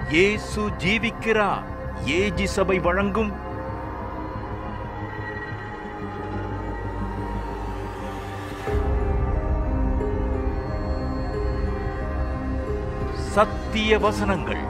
இயேசு ஜீவிக்கிறார் ஏஜி சபை வழங்கும் சத்திய வசனங்கள்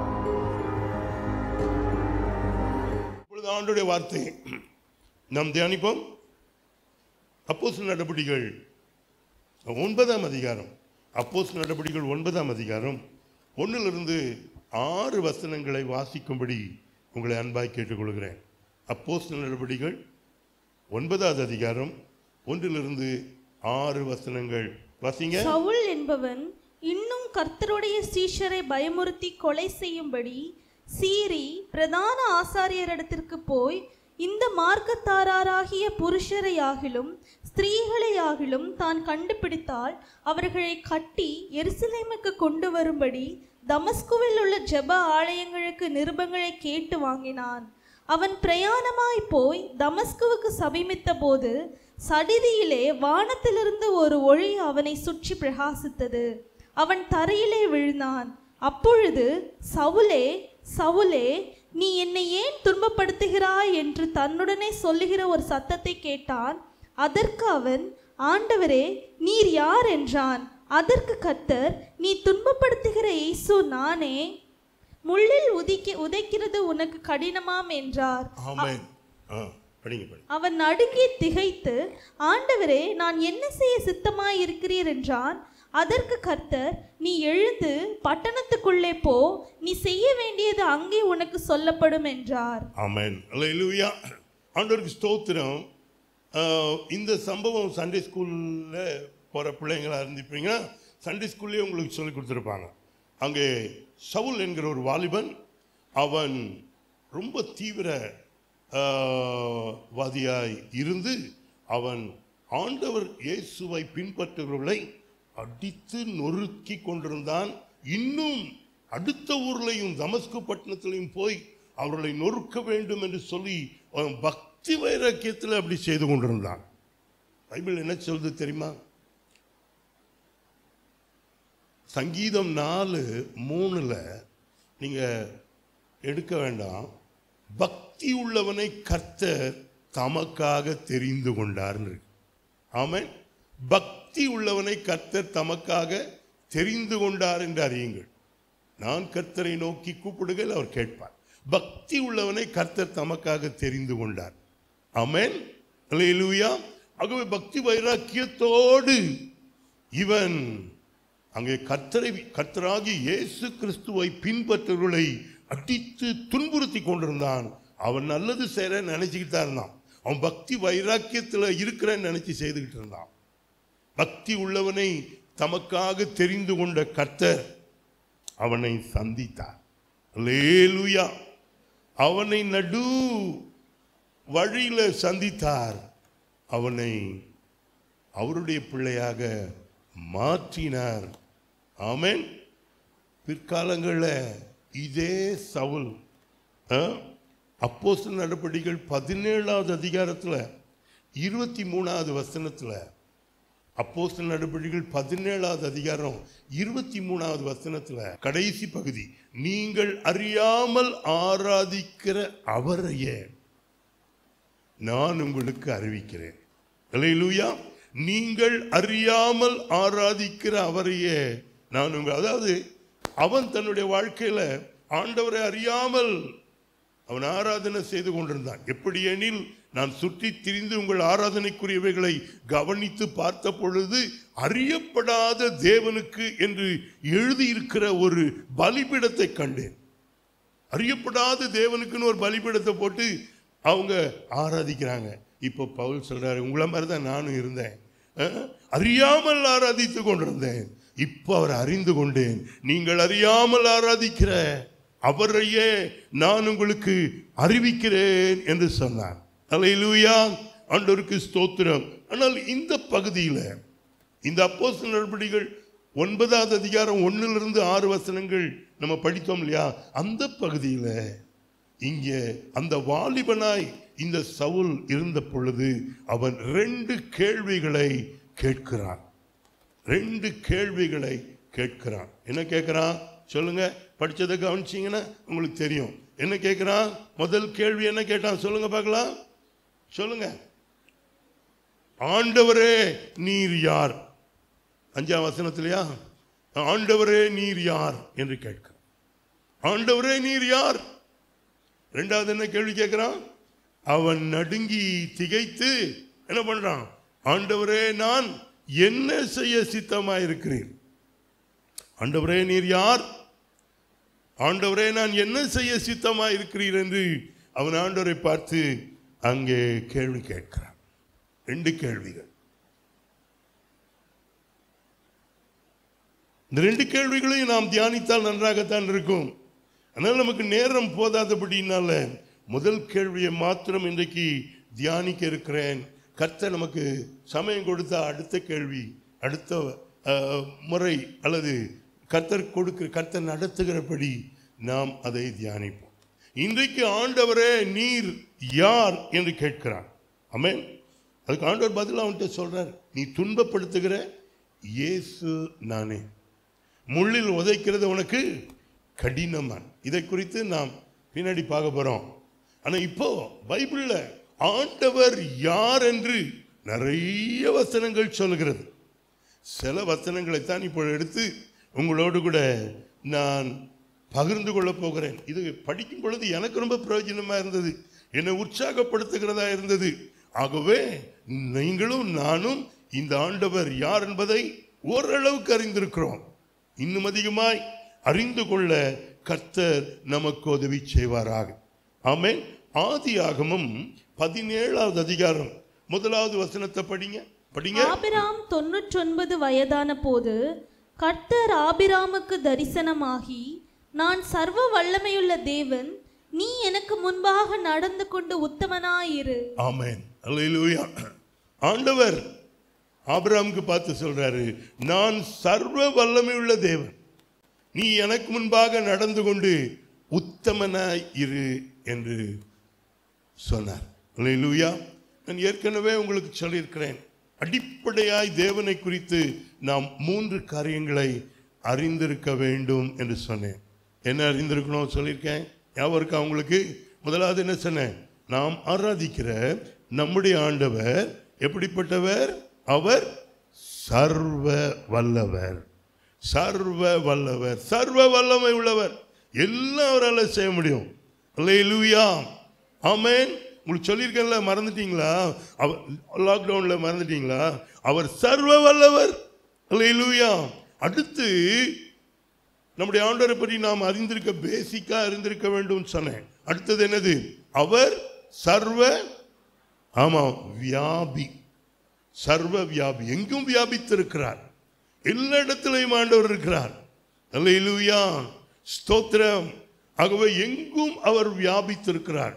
இப்பொழுது ஆண்டுடைய வார்த்தை நாம் தியானிப்போம் அப்போஸ் நடபடிகள் ஒன்பதாம் அதிகாரம் அப்போஸ் நடபடிகள் ஒன்பதாம் அதிகாரம் ஒன்றிலிருந்து ஆறு வசனங்களை வாசிக்கும்படி உங்களை அன்பாய் கேட்டுக்கொள்கிறேன் அப்போஸ் நடபடிகள் ஒன்பதாவது அதிகாரம் ஒன்றிலிருந்து ஆறு வசனங்கள் வாசிங்க சவுல் என்பவன் இன்னும் கர்த்தருடைய சீஷரை பயமுறுத்தி கொலை செய்யும்படி சீறி பிரதான ஆசாரியரிடத்திற்கு போய் இந்த மார்க்கத்தாராகிய புருஷரையாகிலும் ஸ்திரீகளையாகிலும் தான் கண்டுபிடித்தால் அவர்களை கட்டி எருசலேமுக்கு கொண்டு வரும்படி தமஸ்குவில் உள்ள ஜெப ஆலயங்களுக்கு நிருபங்களை கேட்டு வாங்கினான் அவன் பிரயாணமாய் போய் தமஸ்குவுக்கு சபிமித்த போது சடிதியிலே வானத்திலிருந்து ஒரு ஒளி அவனை சுற்றி பிரகாசித்தது அவன் தரையிலே விழுந்தான் அப்பொழுது சவுலே சவுலே நீ என்னை ஏன் துன்பப்படுத்துகிறாய் என்று தன்னுடனே சொல்லுகிற ஒரு சத்தத்தை கேட்டான் அதற்கு அவன் ஆண்டவரே நீர் யார் என்றான் அதற்கு கர்த்தர் நீ துன்பப்படுத்துகிற இயேசு நானே முள்ளில் உதிக்க உதைக்கிறது உனக்கு கடினமாம் என்றார் ஆமென் ஆ படிங்க படி அவன் நடுங்கி திகைத்து ஆண்டவரே நான் என்ன செய்ய சித்தமாய் இருக்கிறீர் என்றான் அதற்கு கர்த்தர் நீ எழுந்து பட்டணத்துக்குள்ளே போ நீ செய்ய வேண்டியது அங்கே உனக்கு சொல்லப்படும் என்றார் ஆமென் அல்லேலூயா ஆண்டவருக்கு ஸ்தோத்திரம் ஆஹ், இந்த சம்பவம் சண்டே ஸ்கூலில் போகிற பிள்ளைங்களா இருந்திருப்பீங்கன்னா சண்டே ஸ்கூல்லேயே உங்களுக்கு சொல்லி கொடுத்துருப்பாங்க அங்கே சவுல் என்கிற ஒரு வாலிபன் அவன் ரொம்ப தீவிர ஆஹ், வாதியாய் இருந்து அவன் ஆண்டவர் இயேசுவை பின்பற்றுகிறவர்களை அடித்து நொறுக்கி கொண்டிருந்தான் இன்னும் அடுத்த ஊர்லையும் தமஸ்கு பட்டணத்திலையும் போய் அவர்களை நொறுக்க வேண்டும் என்று சொல்லி அவன் பக்தி வைராக்கியத்தில் அப்படி செய்து கொண்டிருந்தான் பைபிள் என்ன சொல்லுது தெரியுமா சங்கீதம் நாலு மூணுல நீங்க எடுக்க வேண்டாம் பக்தி உள்ளவனை கர்த்தர் தமக்காக தெரிந்து கொண்டார்னு இருக்கு. ஆமென் பக்தி உள்ளவனை கர்த்தர் தமக்காக தெரிந்து கொண்டார் என்று அறியுங்கள் நான் கர்த்தரை நோக்கி கூப்பிடுகையில் அவர் கேட்பார் பக்தி உள்ளவனை கர்த்தர் தமக்காக தெரிந்து கொண்டார் ஆமென் அல்லேலூயா ஆகவே பக்தி வைராக்கியத்தோடு இவன் அங்கே கர்த்தரை கர்த்தராகி இயேசு கிறிஸ்துவை பின்பற்றவர்களை அடித்து துன்புறுத்தி கொண்டிருந்தான் அவன் நல்லது செய்யற நினைச்சுக்கிட்டு தான் இருந்தான் அவன் பக்தி வைராக்கியத்தில் இருக்கிறேன்னு நினைச்சு செய்துக்கிட்டு இருந்தான் பக்தி உள்ளவனை தமக்காக தெரிந்து கொண்ட கர்த்தர் அவனை சந்தித்தார் அல்லேலூயா அவனை நடு வழியில சந்தித்தார் அவனை அவருடைய பிள்ளையாக மாற்றினார் ஆமென் பிற்காலங்களில் இதே சவுல் அப்போஸ் நடவடிக்கைகள் பதினேழாவது அதிகாரத்தில் இருபத்தி மூணாவது வசனத்தில் அப்போஸ் நடவடிக்கைகள் பதினேழாவது அதிகாரம் இருபத்தி மூணாவது வசனத்தில் கடைசி பகுதி நீங்கள் அறியாமல் ஆராதிக்கிற அவரையே நான் உங்களுக்கு அறிவிக்கிறேன் அல்லேலூயா நீங்கள் அறியாமல் ஆராதிக்கிற அவரையே நான் உங்கள் அதாவது அவன் தன்னுடைய வாழ்க்கையில ஆண்டவரை அறியாமல் அவன் ஆராதனை செய்து கொண்டிருந்தான் எப்படி எனில் நான் சுற்றி திரிந்து உங்கள் ஆராதனைக்குரியவைகளை கவனித்து பார்த்த பொழுது அறியப்படாத தேவனுக்கு என்று எழுதியிருக்கிற ஒரு பலிபீடத்தை கண்டேன் அறியப்படாத தேவனுக்குன்னு ஒரு பலிபீடத்தை போட்டு அவங்க ஆராதிக்கிறாங்க இப்போ பவுல் சொல்றாரு உங்களை மாதிரி தான் நானும் இருந்தேன் அஹ், அறியாமல் ஆராதித்து கொண்டிருந்தேன் இப்போ அவர் அறிந்து கொண்டேன் நீங்கள் அறியாமல் ஆராதிக்கிற அவரையே நான் உங்களுக்கு அறிவிக்கிறேன் என்று சொன்னார் அல்லேலூயா ஆண்டவருக்கு ஸ்தோத்திரம் ஆனால் இந்த பகுதியில் இந்த அப்போஸ்தலர் நடவடிக்கைகள் ஒன்பதாவது அதிகாரம் ஒன்னிலிருந்து ஆறு வசனங்கள் நம்ம படித்தோம் இல்லையா அந்த பகுதியில் இங்கே அந்த வாலிபனாய் இந்த சவுல் இருந்த பொழுது அவன் ரெண்டு கேள்விகளை கேட்கிறான் ரெண்டு கேள்விகளை கேட்கிறான் என்ன கேட்கிறான் சொல்லுங்க படிச்சதை கவனிச்சீங்கன்னா உங்களுக்கு தெரியும் என்ன கேட்குறான் முதல் கேள்வி என்ன கேட்டான் சொல்லுங்க பார்க்கலாம் சொல்லுங்க ஆண்டவரே நீர் யார் அஞ்சாம் வசனத்திலையா ஆண்டவரே நீர் யார் என்று கேட்கிறான் ஆண்டவரே நீர் யார் ரெண்டாவது என்ன கேள்வி கேட்கிறான் அவன் நடுங்கி திகைத்து என்ன பண்றான் ஆண்டவரே நான் என்ன செய்ய சித்தமாயிருக்கிறேன் ஆண்டவரே நீர் யார் ஆண்டவரே நான் என்ன செய்ய சித்தமாயிருக்கிறீர் என்று அவன் ஆண்டவரை பார்த்து அங்கே கேள்வி கேட்கிறான் ரெண்டு கேள்விகள் இந்த ரெண்டு கேள்விகளையும் நாம் தியானித்தால் நன்றாகத்தான் இருக்கும் ஆனால் நமக்கு நேரம் போதாதபடினால முதல் கேள்வியை மாத்திரம் இன்றைக்கு தியானிக்க இருக்கிறேன் கர்த்தர் நமக்கு சமயம் கொடுத்த அடுத்த கேள்வி அடுத்த அஹ், முறை அல்லது கர்த்தர் கொடுக்கிற கர்த்தர் நடத்துகிறபடி நாம் அதை தியானிப்போம் இன்றைக்கு ஆண்டவரே நீர் யார் என்று கேட்கிறார் ஆமென் அதுக்கு ஆண்டவர் பதில் அவன்கிட்ட சொல்றார் நீ துன்பப்படுத்துகிற இயேசு நானே முள்ளில் உதைக்கிறது உனக்கு கடினமான் இதை குறித்து நாம் பின்னாடி பார்க்க போறோம் ஆனா இப்போ பைபிள்ல ஆண்டவர் யார் என்று நிறைய வசனங்கள் சொல்கிறது சில வசனங்களை தான் இப்போ எடுத்து உங்களோடு கூட நான் பகிர்ந்து கொள்ள போகிறேன் இது படிக்கும் பொழுது எனக்கு ரொம்ப பிரயோஜனமா இருந்தது என்னை உற்சாகப்படுத்துகிறதா இருந்தது ஆகவே நீங்களும் நானும் இந்த ஆண்டவர் யார் என்பதை ஓரளவுக்கு அறிந்திருக்கிறோம் இன்னும் அதிகமாய் அறிந்து கொள்ள கர்த்தர் நமக்கு உதவி செய்வாராக ஆமென் ஆதி ஆகமம் பதினேழாவது அதிகாரம் முதலாவது வசனத்தை படிங்க படிங்க ஆபிராம் தொன்னூற்றொன்பது வயதான போது கர்த்தர் ஆபிராமுக்கு தரிசனமாகி நான் சர்வ வல்லமையுள்ள தேவன் நீ எனக்கு முன்பாக நடந்து கொண்டு உத்தமனாயிரு ஆமென் அல்லேலூயா ஆண்டவர் ஆபிரகாமுக்கு பார்த்து சொல்றாரு நான் சர்வ வல்லமையுள்ள தேவன் நீ எனக்கு முன்பாக நடந்து கொண்டு உத்தமனாய் இரு என்று சொன்னார் அல்லேலூயா நான் ஏற்கனவே உங்களுக்கு சொல்லியிருக்கிறேன் அடிப்படையாய் தேவனை குறித்து நாம் மூன்று காரியங்களை அறிந்திருக்க வேண்டும் என்று சொன்னேன் என்ன அறிந்திருக்கணும் சொல்லியிருக்கேன் ஞாபகம் இருக்கா உங்களுக்கு முதலாவது என்ன சொன்னேன் நாம் ஆராதிக்கிற நம்முடைய ஆண்டவர் எப்படிப்பட்டவர் அவர் சர்வ வல்லவர் சர்வ வல்லவர் சர்வ வல்லமை உள்ளவர் எல்லாம் அவரால் செய்ய முடியும் அல்லேலூயா ஆமென் உங்களுக்கு சொல்லியிருக்கேன்ல மறந்துட்டீங்களா அவர் லாக்டவுனில் மறந்துட்டீங்களா அவர் சர்வ வல்லவர் அல்லேலூயா அடுத்து நம்முடைய ஆண்டவரை பற்றி நாம் அறிந்திருக்க பேசிக்கா அறிந்திருக்க வேண்டும் சொன்னேன் அடுத்தது என்னது அவர் சர்வ ஆமா வியாபி சர்வ வியாபி எங்கும் வியாபித்திருக்கிறார் எல்லா இடத்திலையும் ஆண்டவர் இருக்கிறார் அல்லேலூயா ஸ்தோத்திரம் ஆகவே எங்கும் அவர் வியாபித்திருக்கிறார்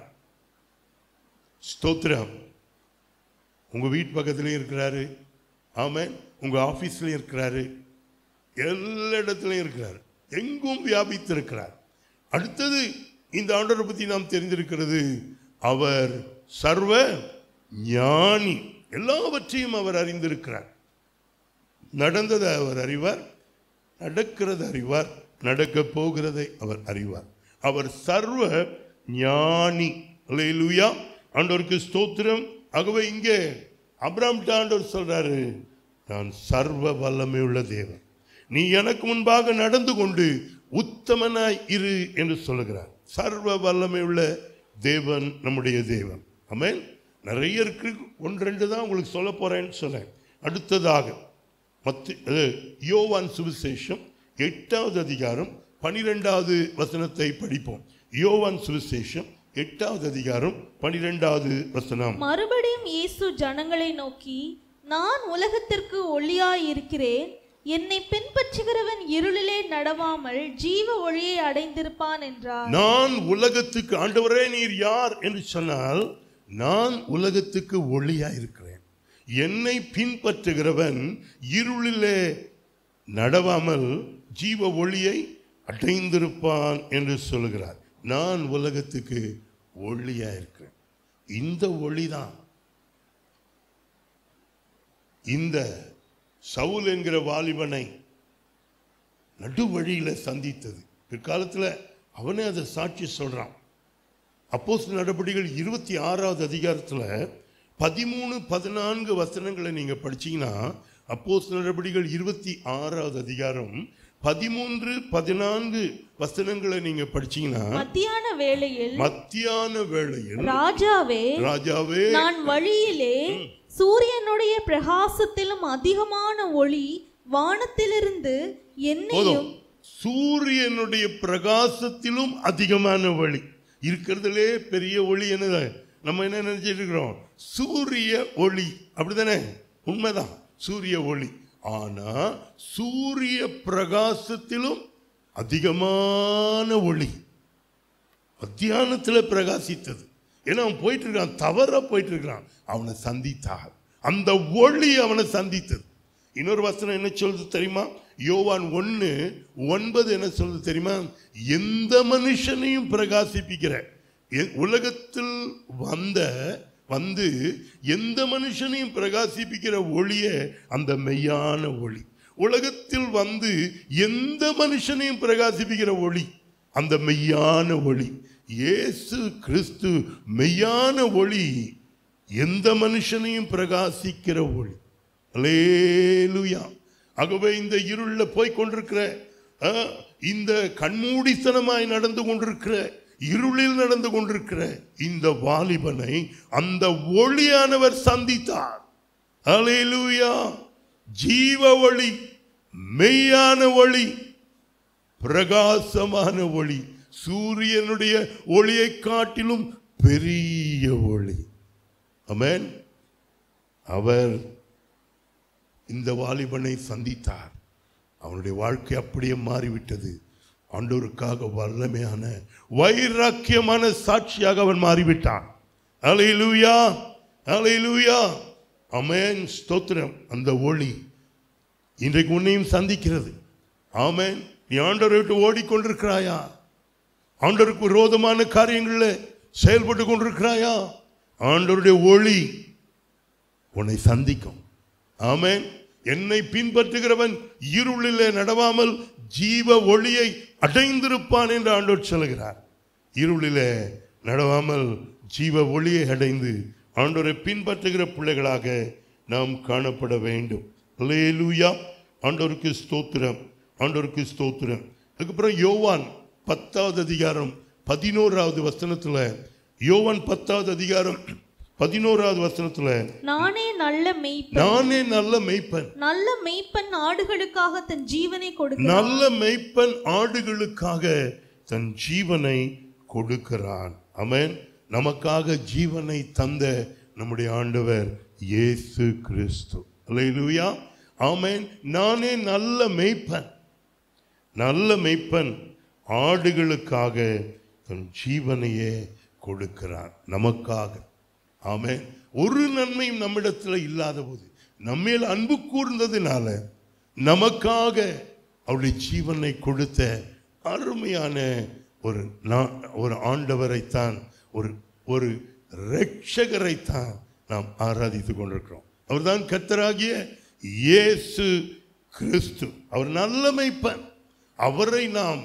ஸ்தோத்திரம் உங்க வீட்டு பக்கத்துலயும் இருக்கிறாரு ஆமென் உங்க ஆபீஸ்லயும் இருக்கிறாரு எல்லா இடத்துலையும் இருக்கிறார் எங்கும் வியாபித்திருக்கிறார் அடுத்தது இந்த ஆண்டவரை பற்றி நாம் தெரிந்திருக்கிறது அவர் சர்வ ஞானி எல்லாவற்றையும் அவர் அறிந்திருக்கிறார் நடந்ததை அவர் அறிவார் நடக்கிறது அறிவார் நடக்க போகிறதை அவர் அறிவார் அவர் சர்வ ஞானி அல்லேலூயா ஆண்டவருக்கு ஸ்தோத்திரம் ஆகவே இங்கே அப்ராம் ஆண்டவர் சொல்றாரு நான் சர்வ வல்லமை உள்ள தேவன் நீ எனக்கு முன்பாக நடந்து கொண்டு உத்தமனாய் இரு என்று சொல்லுகிறார் சர்வ வல்லமை உள்ள தேவன் நம்முடைய தேவன் ஆமென் நிறைய இருக்கு ஒன்று ரெண்டு தான் உங்களுக்கு சொல்ல போறேன்னு சொன்னேன் அடுத்ததாக மத்து அது யோவான் சுவிசேஷம் எட்டாவது அதிகாரம் பனிரெண்டாவது வசனத்தை படிப்போம் யோவான் சுவிசேஷம் எட்டாவது அதிகாரம் பனிரெண்டாவது வசனம் மறுபடியும் இயேசு ஜனங்களை நோக்கி நான் உலகத்திற்கு ஒளியாய் இருக்கிறேன் என்னை பின்பற்றுகிறவன் இருளிலே நடவாமல் ஜீவ ஒளியை அடைந்திருப்பான் என்றார் நான் உலகத்துக்கு ஆண்டவரே நீர் யார் என்று சொன்னால் நான் உலகத்துக்கு ஒளியா இருக்கிறேன் என்னை பின்பற்றுகிறவன் இருளிலே நடவாமல் ஜீவ ஒளியை அடைந்திருப்பான் என்று சொல்லுகிறார் நான் உலகத்துக்கு ஒளியா இருக்கிறேன் இந்த ஒளிதான் இந்த சவுல் என்கிற வாலிபனை நடுவழியில சந்தித்தது பிற்காலத்தில் அவனே அதை சாட்சி சொல்றான் அப்போஸ் நடபடிகள் இருபத்தி ஆறாவது அதிகாரத்தில் பதிமூணு பதினான்கு வசனங்களை நீங்க படிச்சீங்கன்னா அப்போஸ் நடபடிகள் இருபத்தி ஆறாவது அதிகாரம் பதிமூன்று பதினான்கு வசனங்களை நீங்க படிச்சீங்கன்னா மத்தியான வேளையில் மத்தியான வேளையில் ராஜாவே ராஜாவே நான் வழியிலே சூரியனுடைய பிரகாசத்திலும் அதிகமான ஒளி வானத்திலிருந்து போதும் என்னையும் சூரியனுடைய பிரகாசத்திலும் அதிகமான ஒளி இருக்கிறதுலே பெரிய ஒளி என்னது நம்ம என்ன நினைச்சிட்டு இருக்கிறோம் சூரிய ஒளி அப்படிதானே உண்மைதான் சூரிய ஒளி ஆனா சூரிய பிரகாசத்திலும் அதிகமான ஒளி மத்தியானத்தில் பிரகாசித்தது ஏன்னா அவன் போயிட்டு இருக்கான் தவறா போயிட்டு இருக்கிறான் அவனை சந்தித்தார் அந்த ஒளி அவனை சந்தித்தது இன்னொரு வசனம் என்ன சொல்லுது தெரியுமா யோவான் ஒன்று ஒன்பது என்ன சொல்லுது தெரியுமா எந்த மனுஷனையும் பிரகாசிப்பிக்கிற எ- உலகத்தில் வந்த வந்து எந்த மனுஷனையும் பிரகாசிப்பிக்கிற ஒளிய அந்த மெய்யான ஒளி உலகத்தில் வந்து எந்த மனுஷனையும் பிரகாசிப்பிக்கிற ஒளி அந்த மெய்யான ஒளி இயேசு கிறிஸ்து மெய்யான ஒளி எந்த மனுஷனையும் பிரகாசிக்கிற ஒளி அல்லேலூயா ஆகவே இந்த இருள்ல போய் கொண்டிருக்கிற ஆ, இந்த கண்மூடித்தனமாய் நடந்து கொண்டிருக்கிற இருளில் நடந்து கொண்டிருக்கிற இந்த வாலிபனை அந்த ஒளியானவர் சந்தித்தார் அல்லேலூயா ஜீவ ஒளி மெய்யான ஒளி பிரகாசமான ஒளி சூரியனுடைய ஒளியை காட்டிலும் பெரிய ஒளி அமேன் அவர் இந்த வாலிபனை சந்தித்தார் அவனுடைய வாழ்க்கை அப்படியே மாறிவிட்டது ஆண்டோருக்காக வல்லமையான வைராக்கியமான சாட்சியாக அவன் மாறிவிட்டான் அலையிலூயா அலையிலூயா அமேன் ஸ்தோத்திரம் அந்த ஒளி இன்றைக்கு உன்னையும் சந்திக்கிறது ஆமென் நீ ஆண்டவரை விட்டு ஓடிக்கொண்டிருக்கிறாயா ஆண்டவருக்கு விரோதமான காரியங்களில் செயல்பட்டு கொண்டிருக்கிறாயா ஆண்டவருடைய ஒளி உன்னை சந்திக்கும் ஆமென் என்னை பின்பற்றுகிறவன் இருளிலே நடவாமல் ஜீவ ஒளியை அடைந்திருப்பான் என்று ஆண்டவர் சொல்லுகிறார் இருளிலே நடவாமல் ஜீவ ஒளியை அடைந்து ஆண்டவரை பின்பற்றுகிற பிள்ளைகளாக நாம் காணப்பட வேண்டும் அல்லேலூயா ஆண்டவருக்கு ஸ்தோத்திரம் ஆண்டவருக்கு ஸ்தோத்திரம் அதுக்கப்புறம் யோவான் பத்தாவது அதிகாரம் பதினோராவது வசனத்துல யோவான் பத்தாவது அதிகாரம் பதினோராவது வசனத்துல நானே நல்ல மெய்ப்பன் நானே நல்ல மெய்ப்பன் நல்ல மெய்ப்பன் ஆடுகளுக்காக தன் ஜீவனை கொடுக்க நல்ல மெய்ப்பன் ஆடுகளுக்காக தன் ஜீவனை கொடுக்கிறான் ஆமென் நமக்காக ஜீவனை தந்த நம்முடைய ஆண்டவர் இயேசு கிறிஸ்து அல்லேலூயா ஆமென் நானே நல்ல மெய்ப்பன் நல்ல மெய்ப்பன் ஆடுகளுக்காக தன் ஜீவனையே கொடுக்கிறான் நமக்காக ஆமென் ஒரு நன்மையும் நம்மிடத்தில் இல்லாத போது நம்மேல் அன்பு கூர்ந்ததினால நமக்காக அவருடைய ஜீவனை கொடுத்த அருமையான ஒரு நா- ஒரு ஆண்டவரைத்தான் ஒரு ஒரு ரட்சகரைத்தான் நாம் ஆராதித்துக் கொண்டிருக்கிறோம் அவர்தான் கர்த்தராகிய இயேசு கிறிஸ்து அவர் நல்ல மெய்ப்பன் அவரை நாம்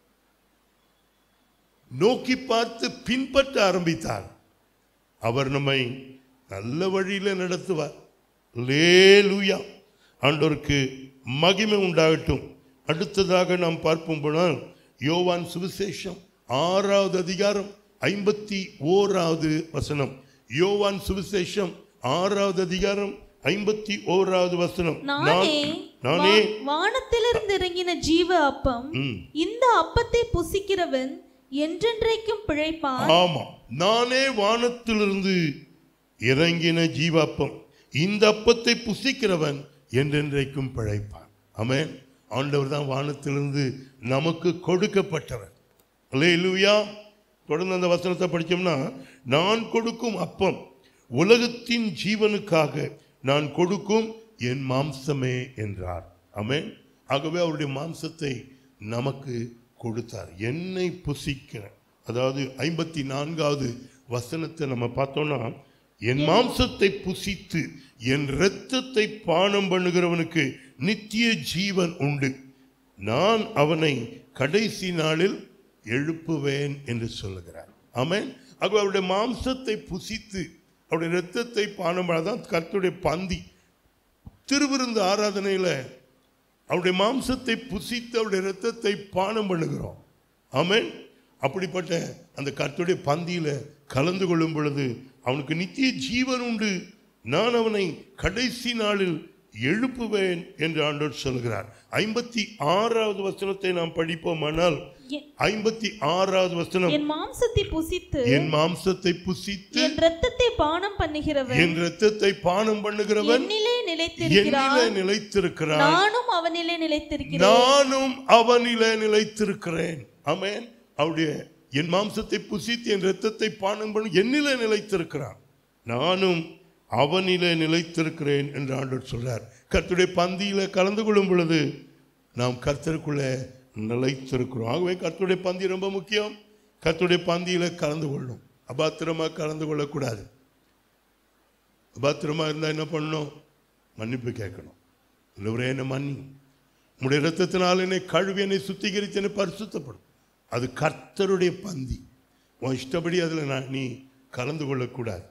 நோக்கி பார்த்து பின்பற்ற ஆரம்பித்தார் அவர் நம்மை நல்ல வழியில் நடத்துவார் லேலுயா ஆண்டவருக்கு மகிமை உண்டாகட்டும் அடுத்ததாக நாம் பார்ப்போம் போனால் யோவான் சுவிசேஷம் ஆறாவது அதிகாரம் ஐம்பத்தி ஓராவது வசனம் யோவான் சுவிசேஷம் ஆறாவது அதிகாரம் ஐம்பத்தி ஓராவது வசனம் நானே நான் நானே வா- வானத்திலிருந்து இறங்கின ஜீவ அப்பம் ம். இந்த அப்பத்தை புசிக்கிறவன் என்றென்றைக்கும் பிழைப்பான் ஆமா நானே வானத்திலிருந்து இறங்கின ஜீவாப்பம் இந்த அப்பத்தை புசிக்கிறவன் என்றென்றைக்கும் பிழைப்பான் ஆமென் ஆண்டவர் தான் வானத்திலிருந்து நமக்கு கொடுக்கப்பட்டவர் அல்லேலூயா தொடர்ந்து அந்த வசனத்தை படிச்சோம்னா நான் கொடுக்கும் அப்பம் உலகத்தின் ஜீவனுக்காக நான் கொடுக்கும் என் மாம்சமே என்றார் ஆமென் ஆகவே அவருடைய மாம்சத்தை நமக்கு கொடுத்தார் என்னை புசிக்கிற அதாவது ஐம்பத்தி நான்காவது வசனத்தை நம்ம பார்த்தோம்னா என் மாம்சத்தை புசித்து என் இரத்தத்தை பானம் பண்ணுகிறவனுக்கு நித்திய ஜீவன் உண்டு நான் அவனை கடைசி நாளில் எழுப்புவேன் என்று சொல்லுகிறார் ஆமென் ஆகவே அவருடைய மாம்சத்தை புசித்து அவருடைய இரத்தத்தை பானம் தான் கர்த்தருடைய பந்தி திருவிருந்து ஆராதனையில அவருடைய மாம்சத்தை புசித்து அவருடைய இரத்தத்தை பானம் பண்ணுகிறோம் ஆமென் அப்படிப்பட்ட அந்த கர்த்தருடைய பந்தியில கலந்து கொள்ளும் பொழுது அவனுக்கு நித்திய ஜீவன் உண்டு நான் அவனை கடைசி நாளில் எழுப்புவேன் என்று ஆண்டவர் சொல்கிறார் ஐம்பத்தி ஆறாவது வசனத்தை நாம் படிப்போமானால் என்- ஐம்பத்தி ஆறாவது வசனம் என் மாம்சத்தை புசித்து என் மாம்சத்தை புசித்து என் ரத்தத்தை பானம் பண்ணுகிறவன் என் இரத்தத்தை பானம் பண்ணுகிறவன் என்னிலே நிலைத்திருக்கிறான் என்னிலே நிலைத்திருக்கிறான் நானும் அவனிலே நிலைத்திருக்கிறேன் நானும் அவனிலே நிலைத்திருக்கிறேன் ஆமென் அவருடைய என் மாம்சத்தை புசித்து என் இரத்தத்தை பானம் பண்ணி என்னிலே நிலைத்திருக்கிறான் நானும் அவனிலே நிலைத்திருக்கிறேன் என்று ஆண்டவர் சொல்றார் கர்த்தருடைய பந்தியில கலந்து கொள்ளும் பொழுது நாம் கர்த்தருக்குள்ளே நிலைத்திருக்கிறோம் ஆகவே கர்த்தருடைய பந்தி ரொம்ப முக்கியம் கர்த்தருடைய பந்தியில கலந்து கொள்ளணும் அபாத்திரமா கலந்து கொள்ளக்கூடாது அபாத்திரமா இருந்தா என்ன பண்ணணும் மன்னிப்பு கேட்கணும் இல்லவரே என்ன மன்னி உடைய இரத்தத்தினால் என்னை கழுவி என்னை சுத்திகரித்து என்னை பரிசுத்தப்படும் அது கர்த்தருடைய பந்தி உன் இஷ்டப்படி அதில் நான் நீ கலந்து கொள்ளக்கூடாது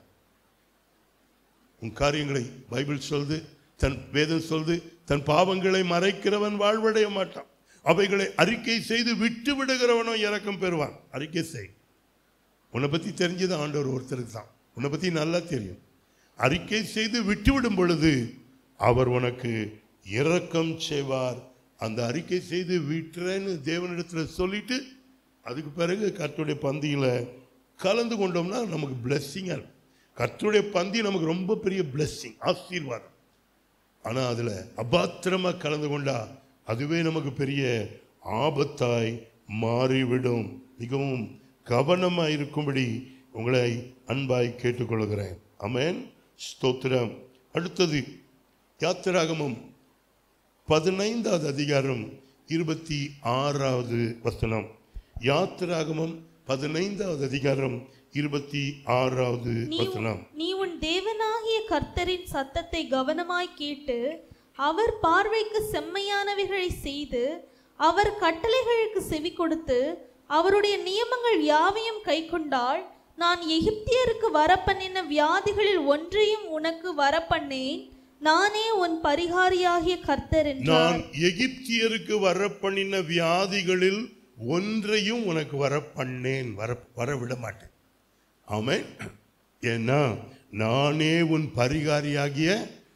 உன் காரியங்களை பைபிள் சொல்லுது தன் வேதம் சொல்லுது தன் பாவங்களை மறைக்கிறவன் வாழ்வடைய மாட்டான் அவைகளை அறிக்கை செய்து விட்டு விடுகிறவனோ இறக்கம் பெறுவான் அறிக்கை செய் உன்னை பற்றி தெரிஞ்சது ஆண்டவர் ஒருத்தருக்கு தான் உன்னை பற்றி நல்லா தெரியும் அறிக்கை செய்து விட்டுவிடும் பொழுது அவர் உனக்கு இரக்கம் செய்வார் அந்த அறிக்கை செய்து விட்டுறேன்னு தேவனிடத்தில் சொல்லிட்டு அதுக்கு பிறகு கர்த்தருடைய பந்தியில் கலந்து கொண்டோம்னா நமக்கு பிளெஸ்ஸிங்காக இருக்கும் கர்த்தருடைய பந்தி நமக்கு ரொம்ப பெரிய பிளெஸ்ஸிங் ஆசீர்வாதம் ஆனால் அதில் அபாத்திரமாக கலந்து கொண்டா அதுவே நமக்கு பெரிய ஆபத்தாய் மாறிவிடும் மிகவும் கவனமாக இருக்கும்படி உங்களை அன்பாய் கேட்டுக்கொள்கிறேன் அமேன் ஸ்தோத்திரம் அடுத்தது யாத்திராகமம் பதினைந்தாவது அதிகாரம் இருபத்தி ஆறாவது வசனம் யாத்திராகமம் பதினைந்தாவது அதிகாரம் இருபத்தி ஆறாவது நீ வசனம் நீ உன் தேவனாகிய கர்த்தரின் சத்தத்தை கவனமாய் கேட்டு அவர் பார்வைக்கு செம்மையானவைகளை செய்து அவர் கட்டளைகளுக்கு செவி கொடுத்து அவருடைய நியமங்கள் யாவையும் கைக்கொண்டால் நான் எகிப்தியருக்கு வரப்பண்ணின வியாதிகளில் ஒன்றையும் உனக்கு வரப்பண்ணேன் நானே உன் பரிகாரியாகிய கர்த்தர் என்றார் நான் எகிப்தியருக்கு வரப்பண்ணின வியாதிகளில் ஒன்றையும் உனக்கு வர பண்ணேன் வர வர விட மாட்டேன் ஆமென் ஏன்னா நானே உன் பரிகாரியாகிய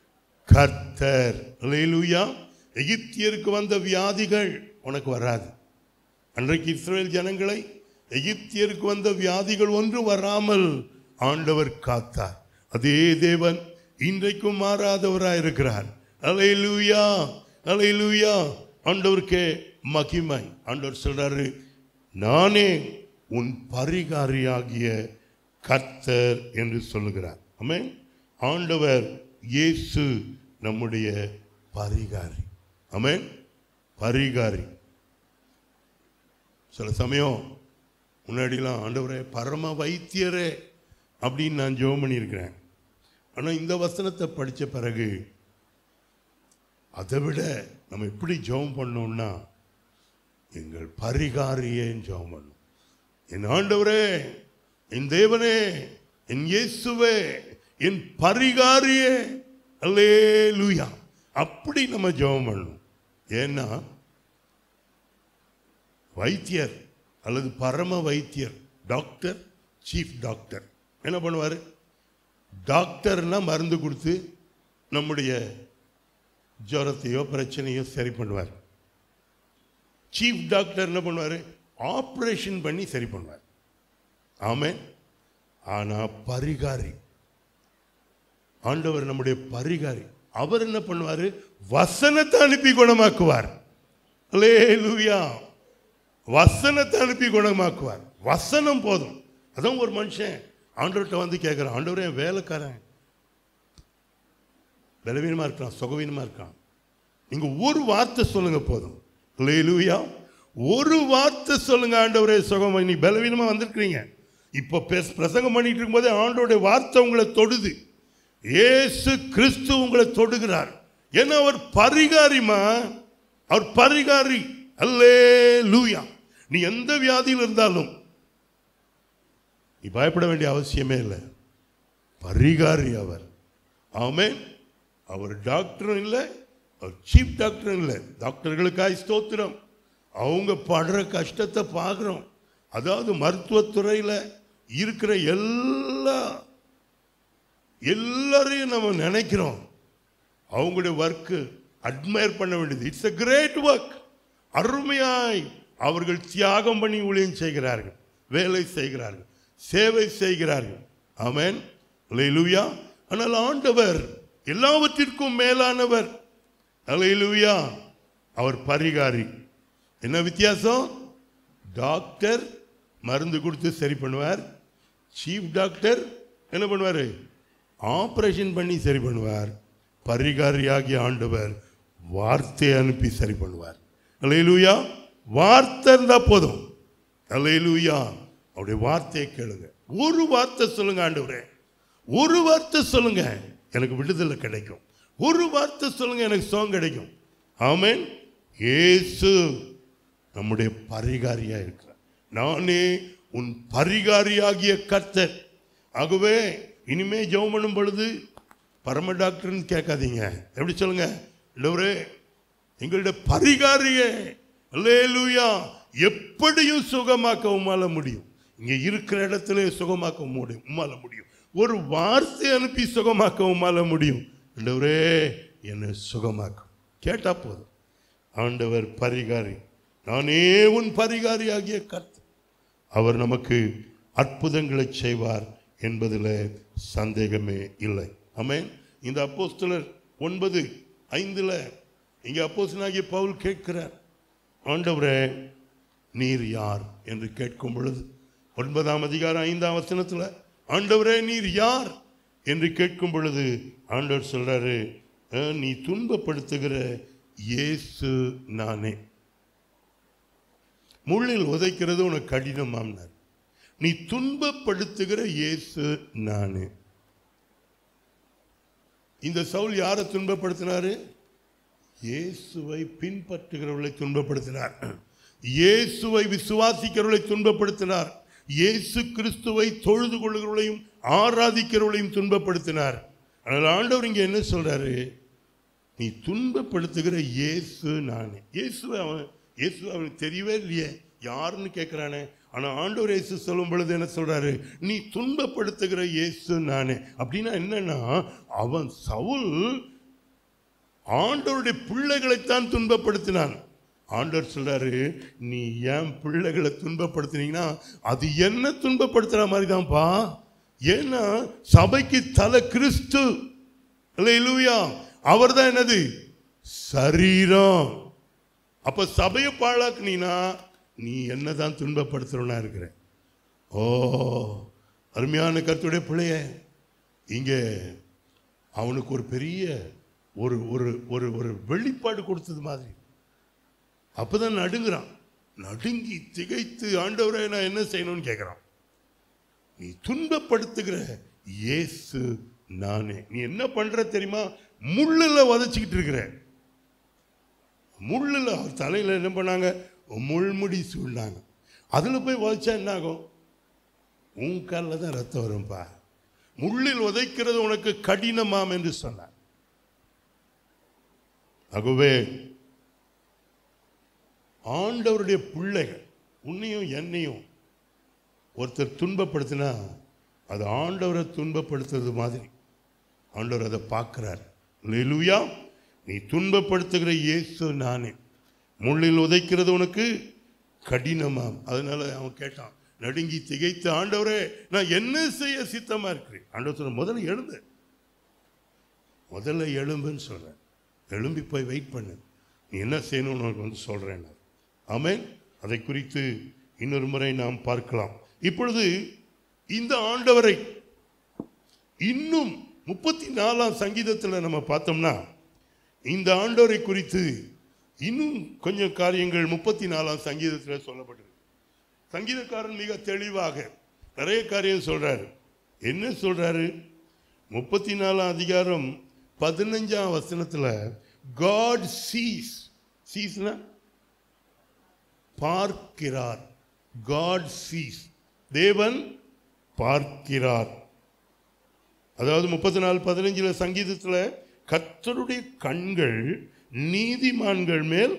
கர்த்தர் அல்லேலூயா எகிப்தியருக்கு வந்த வியாதிகள் உனக்கு வராது அன்றைக்கு இஸ்ரேல் ஜனங்களை எகிப்தியருக்கு வந்த வியாதிகள் ஒன்று வராமல் ஆண்டவர் காத்தார் அதே தேவன் இன்றைக்கும் மாறாதவராய் இருக்கிறார் அலையிலூயா அலையிலூயா ஆண்டவருக்கே மகிமை ஆண்டவர் சொல்றாரு நானே உன் பரிகாரியாகிய கர்த்தர் என்று சொல்லுகிறார் ஆமென் ஆண்டவர் இயேசு நம்முடைய பரிகாரி ஆமென் பரிகாரி சில சமயம் முன்னாடிலாம் ஆண்டவரே பரம வைத்தியரே அப்படின்னு நான் ஜெபம் பண்ணியிருக்கிறேன் ஆனால் இந்த வசனத்தை படித்த பிறகு அதை விட நம்ம எப்படி ஜெபம் பண்ணோம்னா எங்கள் பரிகாரியேன்னு ஜெபம் பண்ணோம் என் ஆண்டவரே என் தேவனே என் இயேசுவே என் பரிகாரியே அல்லே லூயா அப்படி நம்ம ஜெபம் பண்ணணும் ஏன்னா வைத்தியர் அல்லது பரம வைத்தியர் டாக்டர் சீஃப் டாக்டர் என்ன பண்ணுவார் டாக்டர்னா மருந்து கொடுத்து நம்முடைய ஜுரத்தையோ பிரச்சனையோ சரி பண்ணுவார் சீஃப் டாக்டர் என்ன பண்ணுவார் ஆப்ரேஷன் பண்ணி சரி பண்ணுவார் ஆமென் ஆனால் பரிகாரி ஆண்டவர் நம்முடைய பரிகாரி அவர் என்ன பண்ணுவார் வசனத்தை அனுப்பி குணமாக்குவார் அல்லேலூயா வசனத்தை அனுப்பி குணமாக்குவார் வசனம் போதும் அதான் ஒரு மனுஷன் ஆண்டவர்கிட்ட வந்து கேட்குறான் ஆண்டவரே என் வேலைக்காரன் பலவீனமாக இருக்கான் சுகவீனமாக இருக்கான் நீங்கள் ஒரு வார்த்தை சொல்லுங்க போதும் லேலூயா ஒரு வார்த்தை சொல்லுங்க ஆண்டவரே சுகம் நீ பலவீனமாக வந்திருக்கிறீங்க இப்போ பேச பிரசங்கம் பண்ணிட்டு இருக்கும்போதே ஆண்டோடைய வார்த்தை உங்களை தொடுது ஏசு கிறிஸ்து உங்களை தொடுகிறார் ஏன்னா அவர் பரிகாரிமா அவர் பரிகாரி அல்லே லூயா நீ எந்த வியாதியில் இருந்தாலும் நீ பயப்பட வேண்டிய அவசியமே இல்லை பரிகாரி அவர் ஆமென் அவர் டாக்டரும் இல்லை அவர் சீஃப் டாக்டரும் இல்லை டாக்டர்களுக்காய் ஸ்தோத்திரம் அவங்க படுற கஷ்டத்தை பார்க்குறோம் அதாவது மருத்துவத்துறையில் இருக்கிற எல்லா எல்லாரையும் நம்ம நினைக்கிறோம் அவங்களுடைய ஒர்க்கு அட்மையர் பண்ண வேண்டியது இட்ஸ் a கிரேட் ஒர்க் அருமையாய் அவர்கள் தியாகம் பண்ணி ஊழியம் செய்கிறார்கள் வேலை செய்கிறார்கள் சேவை செய்கிறார்கள் ஆமென் அல்லேலூயா ஆனால் ஆண்டவர் எல்லாவற்றிற்கும் மேலானவர் அல்லேலூயா அவர் பரிகாரி என்ன வித்தியாசம் டாக்டர் மருந்து கொடுத்து சரி பண்ணுவார் சீஃப் டாக்டர் என்ன பண்ணுவார் ஆபரேஷன் பண்ணி சரி பண்ணுவார் பரிகாரியாகிய ஆண்டவர் வார்த்தை அனுப்பி சரி பண்ணுவார் அல்லேலூயா வார்த்தை இருந்தா போதும் அல்லேலூயா அவருடைய வார்த்தையை கேளுங்க ஒரு வார்த்தை சொல்லுங்க ஆண்டவரே ஒரு வார்த்தை சொல்லுங்க எனக்கு விடுதலை கிடைக்கும் ஒரு வார்த்தை சொல்லுங்க எனக்கு சுகம் கிடைக்கும் ஆமென் இயேசு நம்முடைய பரிகாரியா இருக்கிறார் நானே உன் பரிகாரியாகிய கர்த்தர் ஆகவே இனிமே ஜெபம் பண்ணும் பொழுது பரம டாக்டர்னு கேட்காதீங்க எப்படி சொல்லுங்க இல்லவரே எங்களுடைய பரிகாரியே அல்லேலூயா எப்படியும் சுகமாக்க உம்மால முடியும் இங்க இருக்கிற இடத்துல சுகமாக்க முடியும் உம்மால முடியும் ஒரு வார்த்தை அனுப்பி சுகமாக்க உம்மால முடியும் இல்லவரே என்னை சுகமாக்கும் கேட்டா போதும் ஆண்டவர் பரிகாரி நானே உன் பரிகாரி ஆகிய கர்த்தர் அவர் நமக்கு அற்புதங்களை செய்வார் என்பதில் சந்தேகமே இல்லை ஆமென் இந்த அப்போஸ்தலர் ஒன்பது ஐந்தில் இங்கே அப்போஸ்தலனாகிய பவுல் கேட்கிறார் ஆண்டவரே நீர் யார் என்று கேட்கும் பொழுது ஒன்பதாம் அதிகாரம் ஐந்தாம் வசனத்தில் ஆண்டவரே நீர் யார் என்று கேட்கும் பொழுது ஆண்டவர் சொல்றாரு "அஹ், நீ துன்பப்படுத்துகிற இயேசு நானே முள்ளில் உதைக்கிறது உனக்கு கடினமாம்னார் நீ துன்பப்படுத்துகிற இயேசு நானே இந்த சவுல் யாரை துன்பப்படுத்தினாரு இயேசுவை பின்பற்றுகிறவர்களை துன்பப்படுத்தினார் இயேசுவை விசுவாசிக்கிறவர்களை துன்பப்படுத்தினார் இயேசு கிறிஸ்துவை தொழுது கொள்கிறவர்களையும் ஆராதிக்கிறவர்களையும் துன்பப்படுத்தினார் ஆனால் ஆண்டவர் இங்க என்ன சொல்றாரு நீ துன்பப்படுத்துகிற இயேசு நானே இயேசுவை அவன் இயேசு அவனுக்கு தெரியவே இல்லையே யாருன்னு கேட்குறானே ஆனால் ஆண்டவர் இயேசு சொல்லும் பொழுது என்ன சொல்றாரு நீ துன்பப்படுத்துகிற இயேசு நானே அப்படின்னா என்னன்னா அவன் சவுல் ஆண்டவருடைய பிள்ளைகளைத்தான் துன்பப்படுத்தினான் ஆண்டவர் சொல்றாரு நீ ஏன் பிள்ளைகளை துன்பப்படுத்தினீங்கன்னா அது என்ன துன்பப்படுத்துற மாதிரி தான்ப்பா ஏன்னா சபைக்கு தலை கிறிஸ்து இல்லையா அவர் தான் என்னது சரீரம் அப்ப சபையை பாழாக்குனீனா நீ என்னதான் துன்பப்படுத்துறவனா இருக்கிற ஓ அருமையான கருத்துடைய பிள்ளைய இங்கே அவனுக்கு ஒரு பெரிய ஒரு ஒரு ஒரு ஒரு வெளிப்பாடு கொடுத்தது மாதிரி அப்பதான் நடுங்குறான் நடுங்கி திகைத்து ஆண்டவரை நான் என்ன செய்யணும்னு கேட்குறான் நீ துன்பப்படுத்துகிற இயேசு நானே நீ என்ன பண்ற தெரியுமா முள்ளில் வதச்சிக்கிட்டு இருக்கிற முள்ளில் அவர் தலையில் என்ன பண்ணாங்க முள்முடி சூழ்ந்தாங்க அதில் போய் வதச்சா என்ன ஆகும் உன் காலில் தான் ரத்தம் வரும்பா முள்ளில் உதைக்கிறது உனக்கு கடினமாம் என்று சொன்னார் ஆகவே ஆண்டவருடைய பிள்ளைகள் உன்னையும் என்னையும் ஒருத்தர் துன்பப்படுத்தினா அது ஆண்டவரை துன்பப்படுத்துறது மாதிரி ஆண்டவர் அதை பார்க்கிறார் லெலுயா நீ துன்பப்படுத்துகிற இயேசு நானே முள்ளில் உதைக்கிறது உனக்கு கடினமாம் அதனால அவன் கேட்டான் நடுங்கி திகைத்து ஆண்டவரே நான் என்ன செய்ய சித்தமா இருக்கிறேன் ஆண்டவர் சொன்ன முதல்ல எழுந்து முதல்ல எழும்புன்னு சொல்றேன் எழும்பி போய் வெயிட் பண்ணு நீ என்ன செய்யணும்னு உனக்கு வந்து சொல்றேன் ஆமென் அதை குறித்து இன்னொரு முறை நாம் பார்க்கலாம் இப்பொழுது இந்த ஆண்டவரை இன்னும் முப்பத்தி நாலாம் சங்கீதத்தில் நம்ம பார்த்தோம்னா இந்த ஆண்டவரை குறித்து இன்னும் கொஞ்சம் காரியங்கள் முப்பத்தி நாலாம் சங்கீதத்தில் சொல்லப்பட்டிருக்கு சங்கீதக்காரன் மிக தெளிவாக நிறைய காரியம் சொல்றாரு என்ன சொல்றாரு முப்பத்தி நாலாம் அதிகாரம் பதினஞ்சாம் வசனத்துல காட் சீஸ் சீஸ்னா பார்க்கிறார் காட் சீஸ் தேவன் பார்க்கிறார் அதாவது முப்பத்தி நாலு பதினஞ்சுல சங்கீதத்துல கர்த்தருடைய கண்கள் நீதிமான்கள் மேல்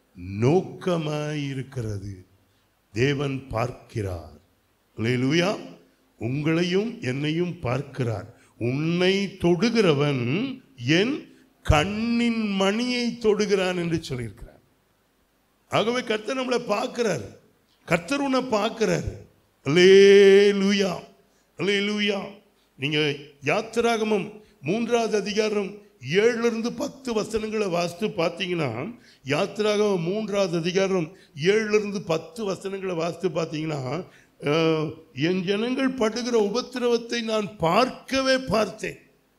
நோக்கமாயிருக்கிறது தேவன் பார்க்கிறார் அல்லேலூயா உங்களையும் என்னையும் பார்க்கிறார் உன்னை தொடுகிறவன் என் கண்ணின் மணியை தொடுகிறான் என்று சொல்லியிருக்கிறார் ஆகவே கர்த்தர் நம்மளை பார்க்கிறார் கர்த்தர் உன்னை பார்க்கிறார் அல்லேலூயா அல்லேலூயா நீங்க யாத்திராகமம் மூன்றாவது அதிகாரம் ஏழுல இருந்து பத்து வசனங்களை வாசித்து பார்த்தீங்கன்னா யாத்திராகமம் மூன்றாவது அதிகாரம் ஏழுல இருந்து பத்து வசனங்களை வாசித்து பார்த்தீங்கன்னா அஹ், என் ஜனங்கள் படுகிற உபத்திரவத்தை நான் பார்க்கவே பார்த்தேன்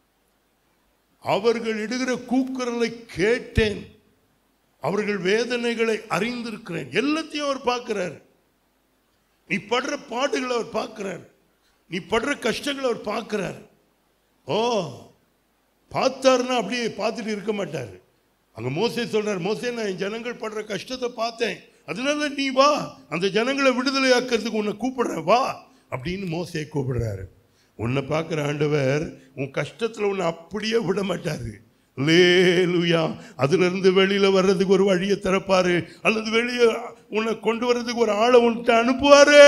அவர்கள் இடுகிற கூக்குரலை கேட்டேன் அவர்கள் வேதனைகளை அறிந்திருக்கிறேன் எல்லாத்தையும் அவர் பார்க்கிறார் நீ படுற பாடுகளை அவர் பார்க்கிறார் நீ படுற கஷ்டங்களை அவர் பார்க்கிறார் ஓ பார்த்தாருன்னா அப்படியே பார்த்துட்டு இருக்க மாட்டார் அங்க மோசே சொல்றார் மோசே நான் என் ஜனங்கள் படுற கஷ்டத்தை பார்த்தேன் அதனால நீ வா அந்த ஜனங்களை விடுதலை ஆக்கிறதுக்கு உன்னை கூப்பிடுறேன் வா அப்படின்னு மோசே கூப்பிடுறாரு உன்னை பார்க்குற ஆண்டவர் உன் கஷ்டத்தில் உன்னை அப்படியே விட மாட்டாரு லேலுயா அதுல இருந்து வெளியில வர்றதுக்கு ஒரு வழியை திறப்பாரு அல்லது வெளியே உன்னை கொண்டு வர்றதுக்கு ஒரு ஆளை உன்கிட்ட அனுப்புவாரு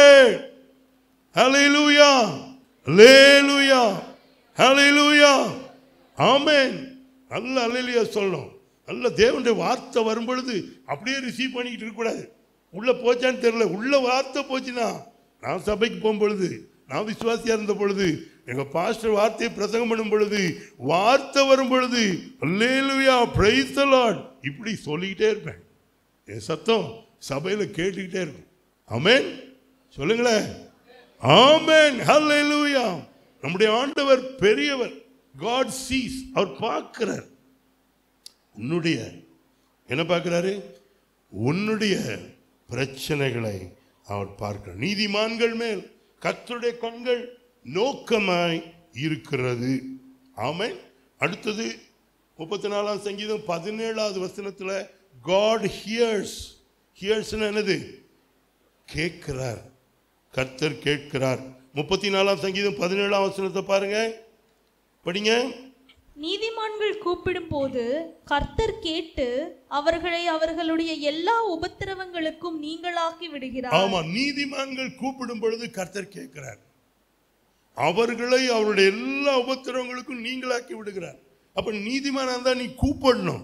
ஹalleluya லேலுயா ஹalleluya ஆமென் நல்ல அல்லேலூயா சொல்லணும் நல்ல தேவனுடைய வார்த்தை வரும் பொழுது அப்படியே ரிசீவ் பண்ணிக்கிட்டு இருக்கக்கூடாது உள்ள போச்சான்னு தெரியல உள்ள வார்த்தை போச்சுன்னா நான் சபைக்கு போகும் பொழுது நான் விசுவாசியா இருந்த பொழுது எங்க பாஸ்டர் வார்த்தையை பிரசங்கம் பண்ணும் பொழுது வார்த்தை வரும் பொழுது அல்லேலூயா பிரைஸ் தி லார்ட் இப்படி சொல்லிக்கிட்டே இருப்பேன் என் சத்தம் சபையில கேட்டுக்கிட்டே இருக்கும் ஆமென் சொல்லுங்களேன் ஆமென் ஹalleluya நம்முடைய ஆண்டவர் பெரியவர் காட் சீஸ் அவர் பார்க்கிறார் உன்னுடைய என்ன பார்க்கிறாரு உன்னுடைய பிரச்சனைகளை அவர் பார்க்கிறார் நீதிமான்கள் மேல் கர்த்தருடைய கண்கள் நோக்கமாய் இருக்கிறது ஆமென் அடுத்தது முப்பத்தி நாலாம் சங்கீதம் பதினேழாவது வசனத்துல காட் ஹியர்ஸ் ஹியர்ஸ் என்னது கேட்கிறார் கர்த்தர் கேட்கிறார் முப்பத்தி நாலாம் சங்கீதம் பதினேழாம் வசனத்தை பாருங்க படிங்க நீதிமான்கள் கூப்பிடும்போது கர்த்தர் கேட்டு அவர்களை அவர்களுடைய எல்லா உபத்திரவங்களுக்கும் நீங்களாக்கி விடுகிறார் ஆமா நீதிமான்கள் கூப்பிடும் பொழுது கர்த்தர் கேட்கிறார் அவர்களை அவருடைய எல்லா உபத்திரவங்களுக்கும் நீங்களாக்கி விடுகிறார் அப்ப நீதிமானா இருந்தா நீ கூப்பிடணும்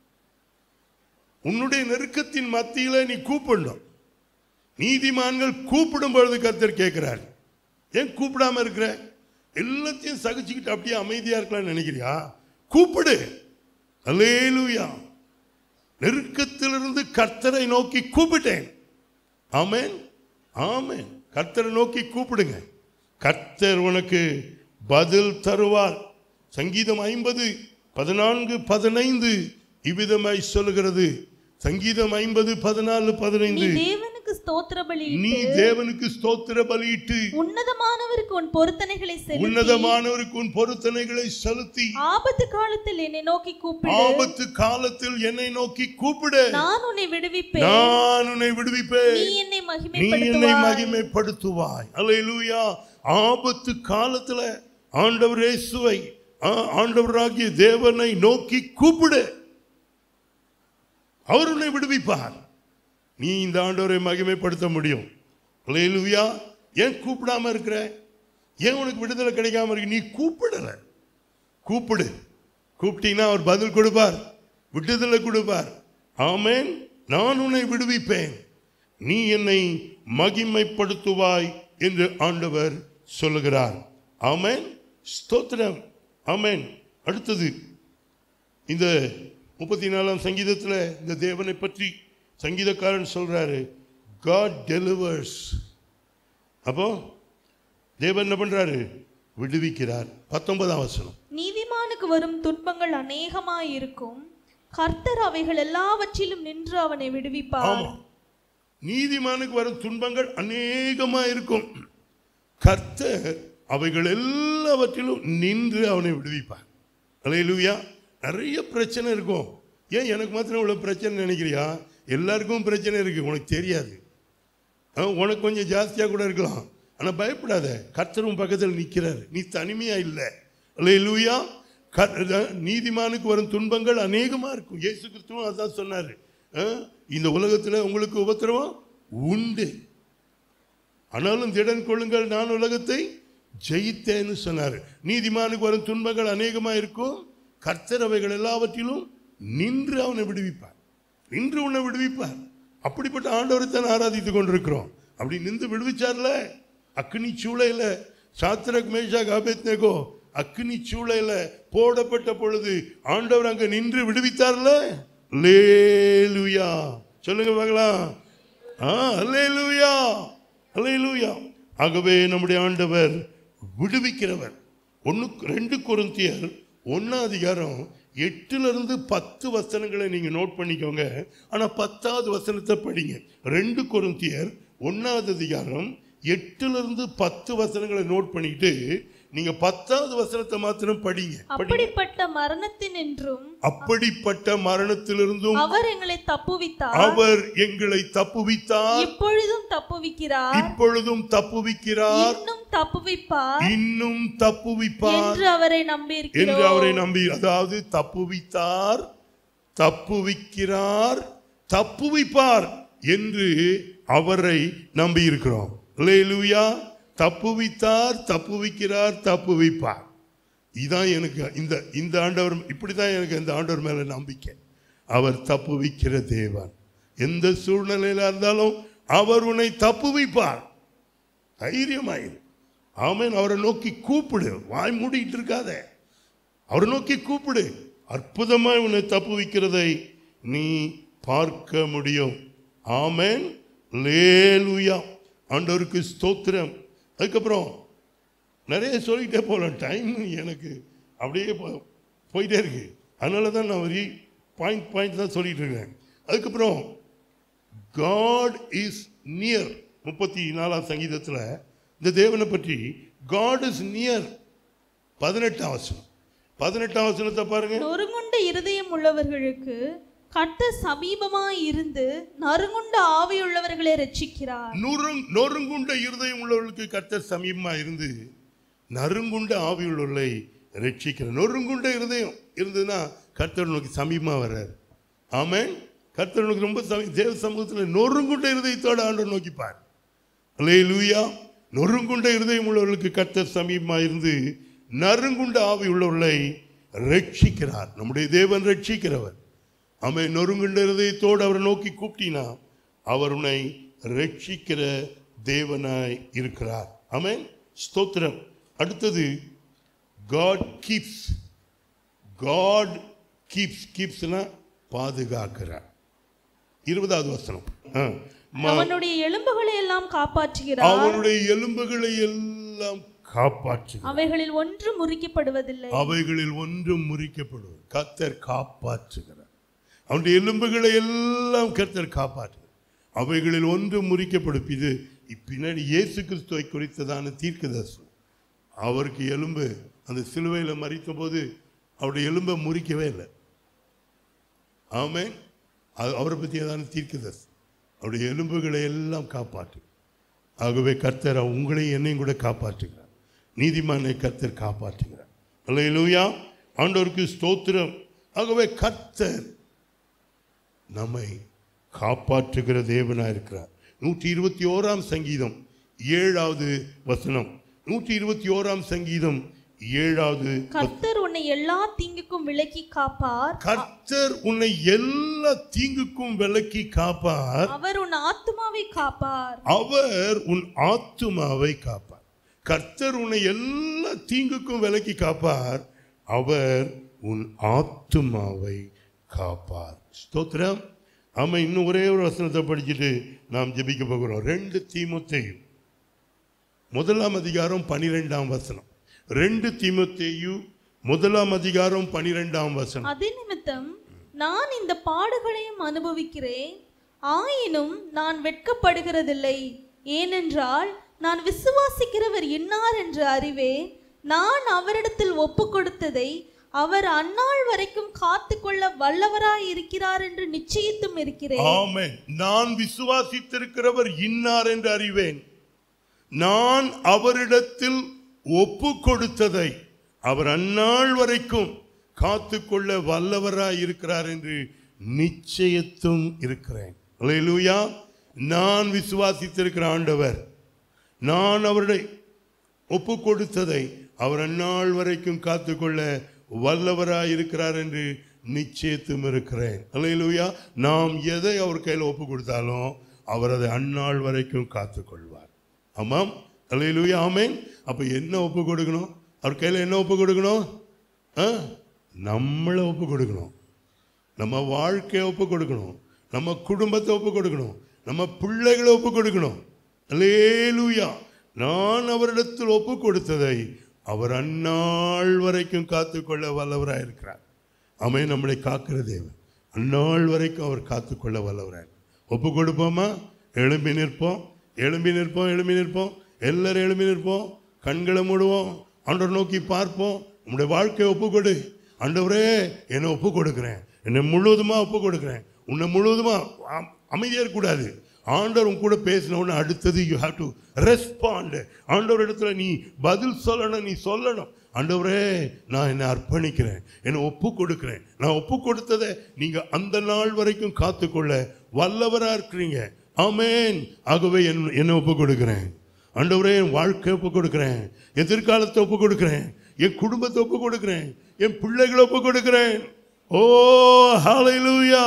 உன்னுடைய நெருக்கத்தின் மத்தியில நீ கூப்பிடணும் நீதிமான்கள் கூப்பிடும் பொழுது கர்த்தர் கேட்கிறார் ஏன் கூப்பிடாம இருக்கிற எல்லாத்தையும் சகிச்சுக்கிட்டு அப்படியே அமைதியா இருக்கலாம்னு நினைக்கிறியா கூப்பிடு அல்லேலூயா நெருக்கத்திலிருந்து கர்த்தரை நோக்கி கூப்பிட்டேன் ஆமென் ஆமென் கர்த்தரை நோக்கி கூப்பிடுங்க கர்த்தர் உனக்கு பதில் தருவார் சங்கீதம் ஐம்பது பதினான்கு பதினைந்து இவ்விதமாய் சொல்லுகிறது சங்கீதம் ஐம்பது பதினாலு நீ பதினைந்து தேவனுக்கு ஸ்தோத்திர நீ பலியிட்டு தேவனுக்கு ஸ்தோத்திர பலியிட்டு உன்னதமானவருக்கு உன் பொருத்தனைகளை செலுத்தி உன்னதமானவருக்கு உன் பொருத்தனைகளை செலுத்தி ஆபத்து காலத்தில் என்னை நோக்கி கூப்பிடு ஆபத்து காலத்தில் என்னை நோக்கி கூப்பிடு நான் உன்னை விடுவிப்பேன் நான் உன்னை விடுவிப்பேன் நீ என்னை நீ என்னை மகிமைப்படுத்துவாய் மகிமைப்படுத்துவாய் அல்லேலூயா ஆபத்து காலத்துல ஆண்டவர் இயேசுவை ஆ- ஆண்டவராகிய தேவனை நோக்கி கூப்பிடு அவர் உன்னை விடுவிப்பார் நீ இந்த ஆண்டவரை மகிமைப்படுத்த முடியும் அல்லேலூயா ஏன் கூப்பிடாம இருக்கிற ஏன் உனக்கு விடுதலை கிடைக்காம இருக்கு நீ கூப்பிடல கூப்பிடு கூப்பிட்டீங்கன்னா அவர் பதில் கொடுப்பார் விடுதலை கொடுப்பார் ஆமென் நான் உன்னை விடுவிப்பேன் நீ என்னை மகிமைப்படுத்துவாய் என்று ஆண்டவர் சொல்லுகிறார் ஆமென் ஸ்தோத்திரம் ஆமென் அடுத்தது இந்த முப்பத்தி நாலாம் சங்கீதத்தில் இந்த தேவனை பற்றி சங்கீதக்காரன் சொல்றாரு காட் டெலிவர்ஸ் அப்போ தேவன் என்ன பண்றாரு விடுவிக்கிறார் பத்தொன்பதாம் வசனம் நீதிமானுக்கு வரும் துன்பங்கள் அநேகமாயிருக்கும் கர்த்தர் அவைகள் எல்லாவற்றிலும் நின்று அவனை விடுவிப்பார் ஆமா நீதிமானுக்கு வரும் துன்பங்கள் அநேகமா இருக்கும் கர்த்தர் அவைகள் எல்லாவற்றிலும் நின்று அவனை விடுவிப்பார் அல்லேலூயா நிறைய பிரச்சனை இருக்கும் ஏன் எனக்கு மாத்திரம் இவ்வளவு பிரச்சனை நினைக்கிறியா எல்லாருக்கும் பிரச்சனை இருக்கு உனக்கு தெரியாது ஆ, உனக்கு கொஞ்சம் ஜாஸ்தியாக கூட இருக்கலாம் ஆனால் பயப்படாத கர்த்தரும் பக்கத்தில் நிற்கிறார் நீ தனிமையா இல்லை லூயா நீதிமானுக்கு வரும் துன்பங்கள் அநேகமாக இருக்கும் இயேசு கிறிஸ்துவும் அதான் சொன்னார் இந்த உலகத்தில் உங்களுக்கு உபத்திரவம் உண்டு ஆனாலும் திடன் கொள்ளுங்கள் நான் உலகத்தை ஜெயித்தேன்னு சொன்னார் நீதிமானுக்கு வரும் துன்பங்கள் அநேகமாக இருக்கும் கர்த்தர் அவைகள் எல்லாவற்றிலும் நின்று அவனை விடுவிப்பார் நின்று உன்னை விடுவிப்பார் அப்படிப்பட்ட ஆண்டவரை தான் ஆராதித்துக் கொண்டிருக்கிறோம் அப்படி நின்று விடுவிச்சார்ல அக்னி சூளையில சாத்திரக் மேஷாக் ஆபேத்னேகோ அக்னி சூளையில போடப்பட்ட பொழுது ஆண்டவர் அங்க நின்று விடுவித்தார்ல லேலுயா சொல்லுங்க பார்க்கலாம் ஆ அல்லேலூயா அல்லேலூயா ஆகவே நம்முடைய ஆண்டவர் விடுவிக்கிறவர் ஒன்று ரெண்டு கொரிந்தியர் ஒன்றாம் அதிகாரம் எட்டுல இருந்து பத்து வசனங்களை நீங்க நோட் பண்ணிக்கோங்க ஆனா பத்தாவது வசனத்தை படிங்க ரெண்டு கொரிந்தியர் ஒன்றாவது அதிகாரம் எட்டுல இருந்து பத்து வசனங்களை நோட் பண்ணிட்டு நீங்க பத்தாவது வசனத்தை மாத்திரம் படிங்க படிங்க அப்படிப்பட்ட மரணத்தினின்றும் அப்படிப்பட்ட மரணத்திலிருந்தும் அவர் எங்களை தப்புவித்தார் அவர் எங்களை தப்புவித்தார் இப்பொழுதும் தப்புவிக்கிறார் இப்பொழுதும் தப்புவிக்கிறார் இன்னும் தப்புவிப்பார் இன்னும் தப்புவிப்பார் என்று அவரை என்று நம்பியிருக்கிறோம் அவரை நம்பி அதாவது தப்புவித்தார் தப்புவிக்கிறார் தப்புவிப்பார் என்று அவரை நம்பி இருக்கிறோம் லேலுயா தப்புவித்தார் தப்புவிக்கிறார் தப்புவிப்பார் இதான் எனக்கு இந்த இந்த ஆண்டவர் இப்படி தான் எனக்கு இந்த ஆண்டவர் மேல நம்பிக்கை அவர் தப்புவிக்கிற தேவன் எந்த சூழ்நிலையில இருந்தாலும் அவர் உன்னை தப்புவிப்பார் தைரியமாயிரு ஆமென் அவரை நோக்கி கூப்பிடு வாய் மூடிட்டு இருக்காத அவரை நோக்கி கூப்பிடு அற்புதமாய் உன்னை தப்பு வைக்கிறதை நீ பார்க்க முடியும் ஆமென் லேலுயா ஆண்டவருக்கு ஸ்தோத்திரம் அதுக்கப்புறம் நிறைய சொல்லிட்டே போகலாம் டைம் எனக்கு அப்படியே போ- போயிட்டே இருக்கு அதனால தான் நான் ஒரு பாயிண்ட் பாயிண்ட் தான் சொல்லிட்டு இருக்கேன் அதுக்கப்புறம் காட் இஸ் நியர் முப்பத்தி நாலாம் சங்கீதத்தில் இந்த தேவனை பற்றி காட் இஸ் நியர் பதினெட்டாம் வசனம் பதினெட்டாம் வசனத்தை பாருங்க நொறுங்குண்ட இருதயம் உள்ளவர்களுக்கு கர்த்தர் சமீபமாய் இருந்து நறுங்குண்ட ஆவியுள்ளவர்களை ரட்சிக்கிறார் நொறுங் நொறுங்குண்ட இருதயம் உள்ளவர்களுக்கு கர்த்தர் சமீபமா இருந்து நறுங்குண்ட ஆவி உள்ளவர்களை ரட்சிக்கிறார் நொறுங்குண்ட இருதயம் இருந்ததுன்னா கர்த்தர் உனக்கு சமீபமா வர்றார் ஆமென் கர்த்தர் உனக்கு ரொம்ப சமீ தேவ சமூகத்தில் நொறுங்குண்ட இருதயத்தோட ஆண்டவர் நோக்கிப்பார் அல்லேலூயா நொறுங்குண்ட இருதயம் உள்ளவர்களுக்கு கர்த்தர் சமீபமா இருந்து நறுங்குண்ட ஆவி உள்ளவர்களை ரட்சிக்கிறார் நம்முடைய தேவன் ரட்சிக்கிறவர் அவன் நொறுங்குண்ட இருதயத்தோடு அவரை நோக்கி கூப்பிட்டினா அவர் உன்னை ரட்சிக்கிற தேவனாய் இருக்கிறார் ஆமென் ஸ்தோத்திரம் அடுத்தது காட் கீப்ஸ் காட் கீப்ஸ் கீப்ஸ்னா பாதுகாக்கிறார் இருபதாவது வசனம் ஆ. ம- அவனுடைய எலும்புகளை எல்லாம் காப்பாற்றுகிறார் அவனுடைய எலும்புகளை எல்லாம் காப்பாற்றுகிறார் அவைகளில் ஒன்று முறிக்கப்படுவதில்லை அவைகளில் ஒன்றும் முறிக்கப்படும் கர்த்தர் காப்பாற்றுகிறார் அவனுடைய எலும்புகளை எல்லாம் கர்த்தர் காப்பாற்றுகிறார் அவைகளில் ஒன்றும் முறிக்கப்படும் இது பின்னாடி இயேசு கிறிஸ்துவை குறித்ததான தீர்க்கதர்சனம் அவருக்கு எலும்பு அந்த சிலுவையில் மறித்த போது அவருடைய எலும்பை முறிக்கவே இல்லை ஆமென் அது அவரை பற்றியதான தீர்க்கதர்சனம் அவருடைய எலும்புகளை எல்லாம் காப்பாற்று ஆகவே கர்த்தர் உங்களையும் என்னையும் கூட காப்பாற்றுகிறார் நீதிமானை கர்த்தர் காப்பாற்றுகிறார் அல்லேலூயா ஆண்டவருக்கு ஸ்தோத்திரம் ஆகவே கர்த்தர் நம்மை காப்பாற்றுகிற தேவனா இருக்கிறார் நூற்றி இருபத்தி ஓராம் சங்கீதம் ஏழாவது வசனம் நூற்றி இருபத்தி ஓராம் சங்கீதம் ஏழாவது கர்த்தர் உன்னை எல்லா தீங்குக்கும் விலக்கி காப்பார் கர்த்தர் உன்னை எல்லா தீங்குக்கும் விலக்கி காப்பார் அவர் உன் ஆத்துமாவை காப்பார் அவர் உன் ஆத்துமாவை காப்பார் கர்த்தர் உன்னை எல்லா தீங்குக்கும் விலக்கி காப்பார் அவர் உன் ஆத்துமாவை காப்பார் ஸ்தோத்திரம் ஆமா இன்னும் ஒரே ஒரு வசனத்தை படிச்சுட்டு நாம் ஜெபிக்க போகிறோம் ரெண்டு தீமுத்தையும் முதலாம் அதிகாரம் பனிரெண்டாம் வசனம் ரெண்டு தீமுத்தேயு முதலாம் அதிகாரம் பனிரெண்டாம் வசனம் அதே நிமித்தம் நான் இந்த பாடுகளையும் அனுபவிக்கிறேன் ஆயினும் நான் வெட்கப்படுகிறதில்லை ஏனென்றால் நான் விசுவாசிக்கிறவர் இன்னார் என்று அறிவேன் நான் அவரிடத்தில் ஒப்பு கொடுத்ததை அவர் அந்நாள் வரைக்கும் காத்துக்கொள்ள வல்லவராய் இருக்கிறார் என்று நிச்சயித்தும் இருக்கிறேன் ஆமென் நான் விசுவாசித்திருக்கிறவர் இன்னார் என்று அறிவேன் நான் அவரிடத்தில் ஒப்பு கொடுத்ததை அவர் அந்நாள் வரைக்கும் காத்துக்கொள்ள வல்லவராய் இருக்கிறார் என்று நிச்சயத்தும் இருக்கிறேன் அல்லேலூயா நான் விசுவாசித்திருக்கிற ஆண்டவர் நான் அவருடைய ஒப்பு கொடுத்ததை அவர் அந்நாள் வரைக்கும் காத்துக்கொள்ள வல்லவராய் இருக்கிறார் என்று நிச்சயத்தும் இருக்கிறேன் அல்லேலூயா நாம் எதை அவர் கையில் ஒப்பு கொடுத்தாலும் அவர் அதை அந்நாள் வரைக்கும் காத்துக்கொள்வார் ஆமாம் அல்லேலூயா ஆமேன் அப்போ என்ன ஒப்பு கொடுக்கணும் அவர் கையில் என்ன ஒப்பு கொடுக்கணும் ஆ? நம்மளை ஒப்பு கொடுக்கணும் நம்ம வாழ்க்கையை ஒப்பு கொடுக்கணும் நம்ம குடும்பத்தை ஒப்பு கொடுக்கணும் நம்ம பிள்ளைகளை ஒப்பு கொடுக்கணும் அல்லேலூயா நான் அவரிடத்தில் ஒப்பு கொடுத்ததை அவர் அந்நாள் வரைக்கும் காத்துக்கொள்ள வல்லவராக இருக்கிறார் அவன் நம்மளை காக்கிற தேவன் அந்நாள் வரைக்கும் அவர் காத்துக்கொள்ள வல்லவராக ஒப்பு கொடுப்போமா எழும்பி நிற்போம் எழும்பி நிற்போம் எழும்பி நிற்போம் எல்லாரும் எழும்பி நிற்போம் கண்களை மூடுவோம் ஆண்டவர் நோக்கி பார்ப்போம் உங்களுடைய வாழ்க்கையை ஒப்பு கொடு ஆண்டவரே என்னை ஒப்பு கொடுக்குறேன் என்னை முழுவதுமா ஒப்பு கொடுக்குறேன் உன்னை முழுவதுமா அ- அமைதியா இருக்கக்கூடாது ஆண்டவர் உன் கூட பேசின உடனே அடுத்தது யூ ஹாவ் டு ரெஸ்பாண்ட் ஆண்டவர் இடத்துல நீ பதில் சொல்லணும் நீ சொல்லணும் ஆண்டவரே நான் என்னை அர்ப்பணிக்கிறேன் என்னை ஒப்பு கொடுக்கிறேன் நான் ஒப்பு கொடுத்ததை நீங்க அந்த நாள் வரைக்கும் காத்துக்கொள்ள வல்லவரா இருக்கிறீங்க ஆமென் ஆகவே என் என்னை ஒப்பு கொடுக்கிறேன் ஆண்டவரே என் வாழ்க்கை ஒப்பு கொடுக்கிறேன் எதிர்காலத்தை ஒப்பு கொடுக்கிறேன் என் குடும்பத்தை ஒப்பு கொடுக்கிறேன் என் பிள்ளைகளை ஒப்பு கொடுக்கிறேன் ஓ ஹalleluya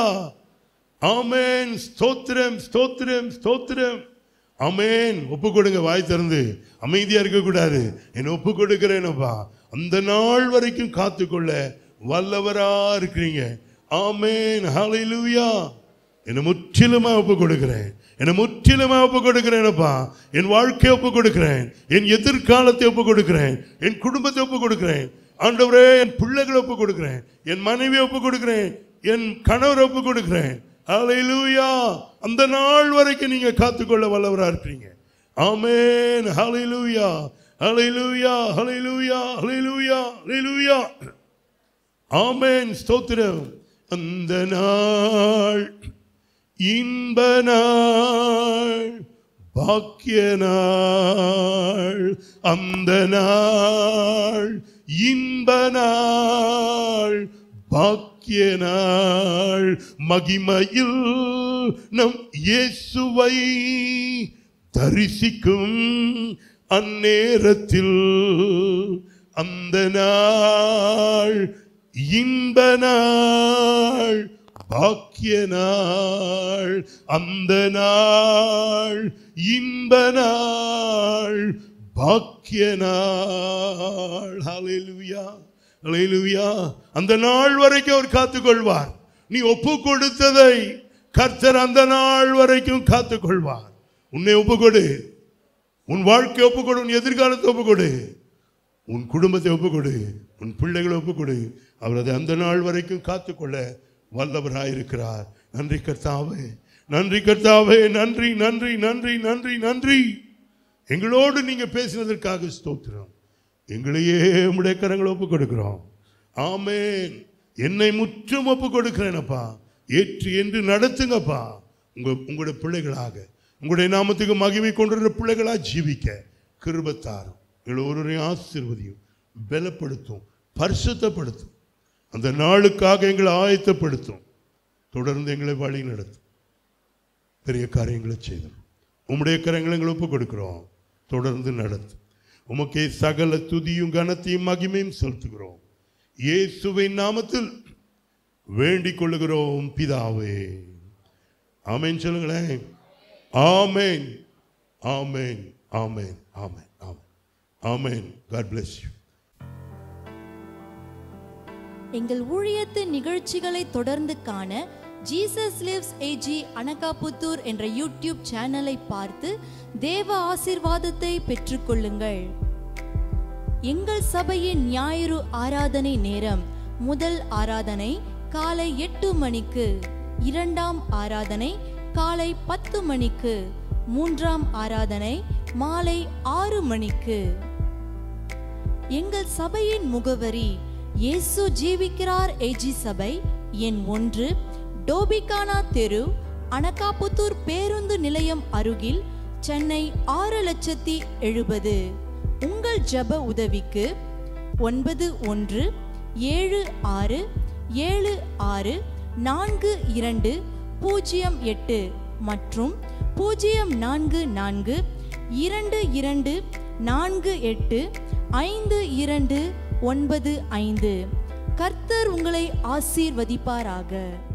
ஆமென் ஸ்தோத்திரம் ஸ்தோத்திரம் ஸ்தோத்திரம் ஆமென் ஒப்பு கொடுங்க வாய் திறந்து அமைதியா இருக்க கூடாது என்ன ஒப்பு கொடுக்கிறேனப்பா அந்த நாள் வரைக்கும் காத்துக்கொள்ள வல்லவரா இருக்கிறீங்க ஆமென் ஹalleluya என்னை முற்றிலுமா ஒப்பு கொடுக்கிறேன் என்னை முற்றிலுமா ஒப்பு கொடுக்கிறேனப்பா என் வாழ்க்கையை ஒப்பு கொடுக்கிறேன் என் எதிர்காலத்தை ஒப்பு கொடுக்கிறேன் என் குடும்பத்தை ஒப்பு கொடுக்கிறேன் ஆண்டவரே என் பிள்ளைகளை ஒப்பு கொடுக்கிறேன் என் மனைவியை ஒப்பு கொடுக்கிறேன் என் கணவரை ஒப்பு கொடுக்கிறேன் ஹalleluya அந்த நாள் வரைக்கும் நீங்க காத்துக்கொள்ள வல்லவரா இருக்கிறீங்க ஆமென் ஹalleluya ஹalleluya ஹalleluya ஹalleluya ஹalleluya ஆமென் ஸ்தோத்திரம் அந்த நாள் இன்ப நாள் பாக்கிய நாள் அந்த நாள் இன்ப நாள் பாக்கிய நாள் மகிமையில் நம் இயேசுவை தரிசிக்கும் அந்நேரத்தில் அந்த நாள் இன்ப நாள் பாக்கிய நாள் அந்த நாள் இன்ப நாள் பாக்கிய நாள் ஹalleluya ஹalleluya அந்த நாள் வரைக்கும் அவர் காத்துக்கொள்வார் நீ ஒப்பு கொடுத்ததை கர்த்தர் அந்த நாள் வரைக்கும் காத்துக்கொள்வார் உன்னை ஒப்புக்கொடு உன் வாழ்க்கை ஒப்புக்கொடு உன் எதிர்காலத்தை ஒப்புக்கொடு உன் குடும்பத்தை ஒப்புக்கொடு உன் பிள்ளைகளை ஒப்புக்கொடு அவர் அதை அந்த நாள் வரைக்கும் காத்துக்கொள்ள வல்லவராயிருக்கிறார் நன்றி கர்த்தாவே நன்றி கர்த்தாவே நன்றி நன்றி நன்றி நன்றி நன்றி எங்களோடு நீங்க பேசினதற்காக ஸ்தோத்திரம் எங்களையே உடைய கரங்களை ஒப்பு கொடுக்கிறோம் ஆமேன் என்னை முற்றும் ஒப்பு கொடுக்கிறேனப்பா ஏற்று என்று நடத்துங்கப்பா உங்க உங்களுடைய பிள்ளைகளாக உங்களுடைய நாமத்துக்கு மகிமை கொண்டிருக்கிற பிள்ளைகளா ஜீவிக்க கிருபத்தாரும் எங்களை ஒருவரையும் ஆசீர்வதியும் பலப்படுத்தும் பரிசுத்தப்படுத்தும் அந்த நாளுக்காக எங்களை ஆயத்தப்படுத்தும் தொடர்ந்து எங்களை வழி நடத்தும் பெரிய காரியங்களை செய்தோம் உம்முடைய கரங்களை எங்களை ஒப்பு கொடுக்கிறோம் தொடர்ந்து நடத்தும் உமக்கே சகல துதியும் கனத்தையும் மகிமையும் செலுத்துகிறோம் இயேசுவின் நாமத்தில் வேண்டிக் கொள்ளுகிறோம் பிதாவே ஆமென் சொல்லுங்களேன் ஆமென் ஆமென் ஆமென் ஆமென் ஆமென் ஆமென் காட் bless you எங்கள் ஊழியத்தின் நிகழ்ச்சிகளை தொடர்ந்து காண ஜீசஸ் லிவ்ஸ் ஏஜி அனகாபுத்தூர் என்ற யூடியூப் சேனலை பார்த்து தேவ ஆசீர்வாதத்தை பெற்றுக்கொள்ளுங்கள் எங்கள் சபையின் ஞாயிறு ஆராதனை நேரம் முதல் ஆராதனை காலை எட்டு மணிக்கு இரண்டாம் ஆராதனை காலை பத்து மணிக்கு மூன்றாம் ஆராதனை மாலை ஆறு மணிக்கு எங்கள் சபையின் முகவரி இயேசு ஜீவிக்கிறார் ஏஜி சபை எண் ஒன்று டோபிகானா தெரு அனகாபுத்தூர் பேருந்து நிலையம் அருகில் சென்னை ஆறு லட்சத்தி எழுபது உங்கள் ஜெப உதவிக்கு ஒன்பது ஒன்று ஏழு ஆறு ஏழு ஆறு நான்கு இரண்டு பூஜ்ஜியம் எட்டு மற்றும் பூஜ்ஜியம் நான்கு நான்கு இரண்டு இரண்டு நான்கு எட்டு ஐந்து இரண்டு ஒன்பது ஐந்து கர்த்தர் உங்களை ஆசீர்வதிப்பாராக